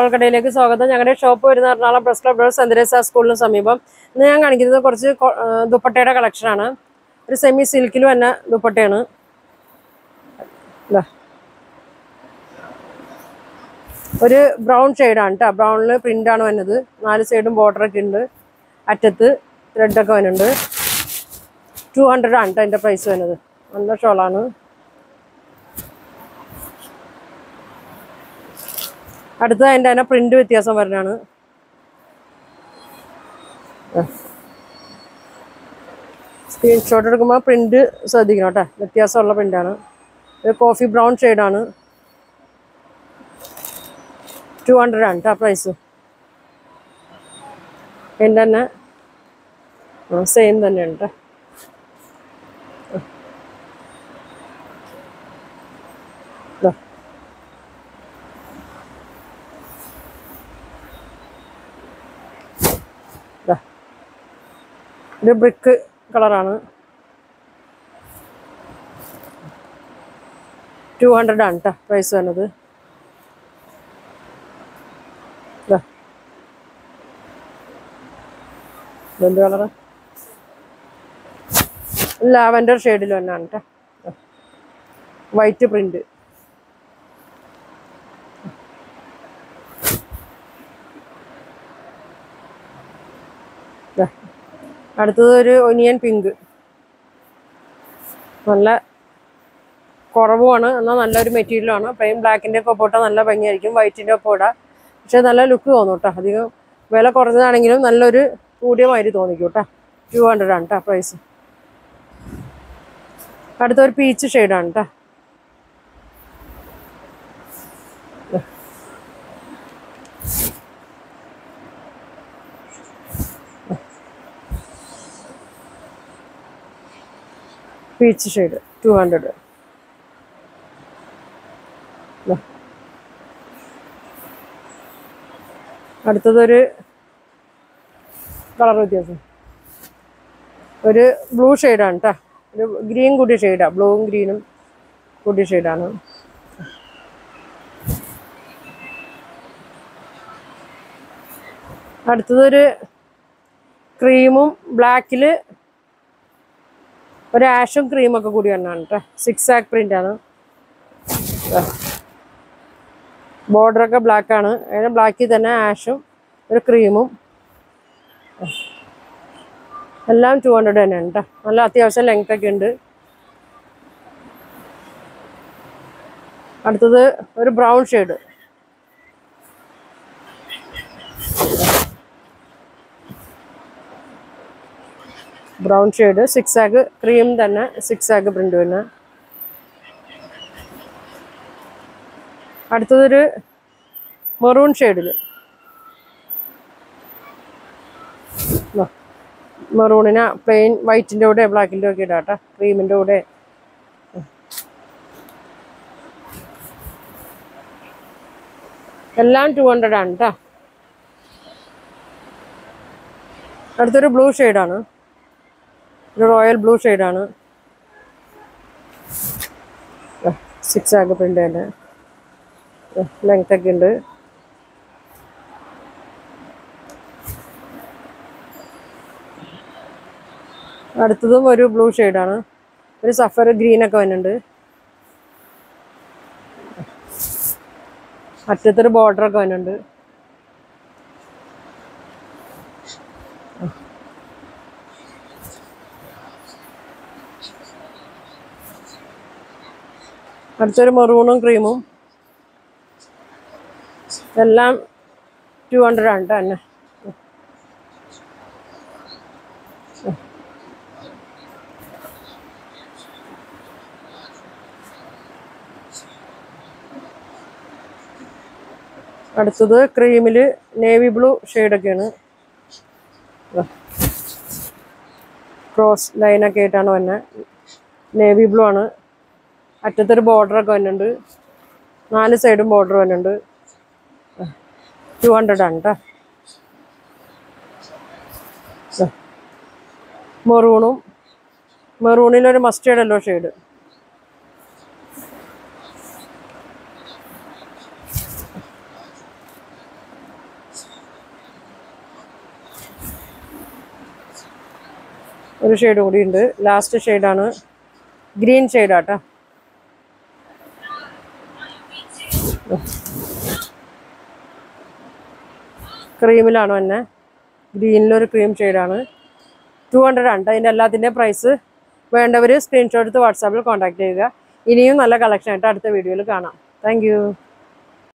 മക്കൾക്കിടയിലേക്ക് സ്വാഗതം ഞങ്ങളുടെ ഷോപ്പ് വരുന്ന Ernakulam press club road saint Teresa സ്കൂളിന് സമീപം ഇന്ന് ഞാൻ കാണിക്കുന്നത് കുറച്ച് കൊ- ആ, ദുപ്പട്ടയുടെ കളക്ഷനാണ് ഒരു സെമി സിൽക്കിൽ വന്ന ദുപ്പട്ടയാണ് ഇതാ. ഒരു ബ്രൗൺ ഷെയ്ഡാണ് കേട്ടോ ബ്രൗണിൽ പ്രിൻ്റാണ് വന്നത് നാല് സൈഡും ബോർഡറൊക്കെ ഉണ്ട് അറ്റത്ത് ത്രെഡൊക്കെ വരുന്നുണ്ട് ടു ഹൺഡ്രഡ് ആണ് കേട്ടോ അതിൻ്റെ പ്രൈസ് വരുന്നത് നല്ല ഷോളാണ് അടുത്തത് അതിൻ്റെ തന്നെ പ്രിന്റ് വ്യത്യാസം വരുന്നതാണ് സ്ക്രീൻഷോട്ട് എടുക്കുമ്പോൾ പ്രിന്റ് ശ്രദ്ധിക്കണം കേട്ടോ വ്യത്യാസമുള്ള പ്രിന്റാണ് ഇത് കോഫി ബ്രൗൺ ഷെയ്ഡാണ് ടു ഹൺഡ്രഡ് ആണ് കേട്ടോ പ്രൈസ് എൻ്റെ തന്നെ സെയിം തന്നെയാണ് കേട്ടോ ഇതാ. ഇതാ. ഇത് ബ്രിക്ക് കളറാണ് ടു ഹൺഡ്രഡ് ആണ് കേട്ടോ പ്രൈസ് വരുന്നത് ഇതാ. ഇതെന്ത് കളറ് ലാവൻഡർ ഷെയ്ഡിൽ തന്നെയാണ് കേട്ടോ വൈറ്റ് പ്രിന്റ് ദാ. അടുത്തത് ഒരു ഒനിയൻ പിങ്ക് നല്ല കുറവുമാണ് എന്നാൽ നല്ലൊരു മെറ്റീരിയലാണ് പ്ലെയിൻ ബ്ലാക്കിൻ്റെ ഒക്കെ ഒപ്പം ഇട്ടാൽ നല്ല ഭംഗിയായിരിക്കും വൈറ്റിൻ്റെ ഒപ്പം ഇടാം പക്ഷെ നല്ല ലുക്ക് തോന്നും കേട്ടോ അധികം വില കുറഞ്ഞതാണെങ്കിലും നല്ലൊരു കൂടിയ മാതിരി തോന്നിക്കും കേട്ടോ ടു ഹൺഡ്രഡ് ആണ് കേട്ടോ പ്രൈസ് അടുത്തൊരു പീച്ച് ഷെയ്ഡാണ് കേട്ടോ പീച്ച് ഷെയ്ഡ് ടു ഹൺഡ്രഡ് അടുത്തതൊരു കളർ വ്യത്യാസം ഒരു ബ്ലൂ ഷെയ്ഡാണ് കേട്ടോ ഒരു ഗ്രീൻ കൂടിയ ഷെയ്ഡാണ് ബ്ലൂവും ഗ്രീനും കൂടിയ ഷെയ്ഡാണ് അടുത്തതൊരു ക്രീമും ബ്ലാക്കിൽ ഒരു ആഷും ക്രീമൊക്കെ കൂടി വന്നാണ് കേട്ടോ സിക്സ് ആക്ക് പ്രിന്റ് ആണ് ബോർഡറൊക്കെ ബ്ലാക്ക് ആണ് അതിന് ബ്ലാക്കിൽ തന്നെ ആഷും ഒരു ക്രീമും എല്ലാം ടു ഹൺഡ്രഡ് തന്നെയാണ് കേട്ടോ നല്ല അത്യാവശ്യം ലെങ്ത് ഒക്കെ ഉണ്ട് അടുത്തത് ഒരു brown shade brown shade six ആഗ് ക്രീം തന്നെ സിക്സ് ആഗ് പ്രിന്റ് തന്നെ അടുത്തതൊരു മെറൂൺ ഷെയ്ഡിൽ മെറൂണിന് പ്ലെയിൻ വൈറ്റിൻ്റെ കൂടെ ബ്ലാക്കിൻ്റെ ഒക്കെ ഇടാം കേട്ടോ ക്രീമിൻ്റെ കൂടെ എല്ലാം ടു ഹൺഡ്രഡ് ആണ് കേട്ടോ അടുത്തൊരു ബ്ലൂ ഷെയ്ഡാണ് ഒരു റോയൽ ബ്ലൂ ഷെയ്ഡാണ് സിക്സ് ആഗ് പ്രിൻ്റ് തന്നെ ലെങ്ത് ഒക്കെ ഉണ്ട് അടുത്തതും ഒരു ബ്ലൂ ഷെയ്ഡാണ് ഒരു സഫർ ഗ്രീൻ ഒക്കെ വരുന്നുണ്ട് അറ്റത്തൊരു ബോർഡർ ഒക്കെ വരുന്നുണ്ട് അടുത്തൊരു മെറൂണും ക്രീമും എല്ലാം ടു ഹൺഡ്രഡ് ആണ് കേട്ടോ തന്നെ അടുത്തത് ക്രീമിൽ നേവി ബ്ലൂ ഷെയ്ഡൊക്കെയാണ് ക്രോസ് ലൈനൊക്കെ ആയിട്ടാണ് വന്നെ നേവി ബ്ലൂ ആണ് അറ്റത്തൊരു ബോർഡറൊക്കെ വരുന്നുണ്ട് നാല് സൈഡും ബോർഡർ വരുന്നുണ്ട് ടു ഹൺഡ്രഡ് ആണ് കേട്ടോ മെറൂണും മെറൂണിലൊരു മസ്റ്റേർഡ് യെല്ലോ ഷെയ്ഡ് ഒരു ഷെയ്ഡ് കൂടി ഉണ്ട് ലാസ്റ്റ് ഷെയ്ഡാണ് ഗ്രീൻ ഷെയ്ഡാട്ടോ ക്രീമിലാണ് തന്നെ ഗ്രീനിലൊരു ക്രീം ഷെയ്ഡാണ് ടു ഹൺഡ്രഡ് ആണ് അതിൻ്റെ എല്ലാത്തിൻ്റെയും പ്രൈസ് വേണ്ടവർ സ്ക്രീൻഷോട്ട് എടുത്ത് വാട്സാപ്പിൽ കോൺടാക്ട് ചെയ്യുക ഇനിയും നല്ല കളക്ഷൻ ആയിട്ട് അടുത്ത വീഡിയോയിൽ കാണാം താങ്ക്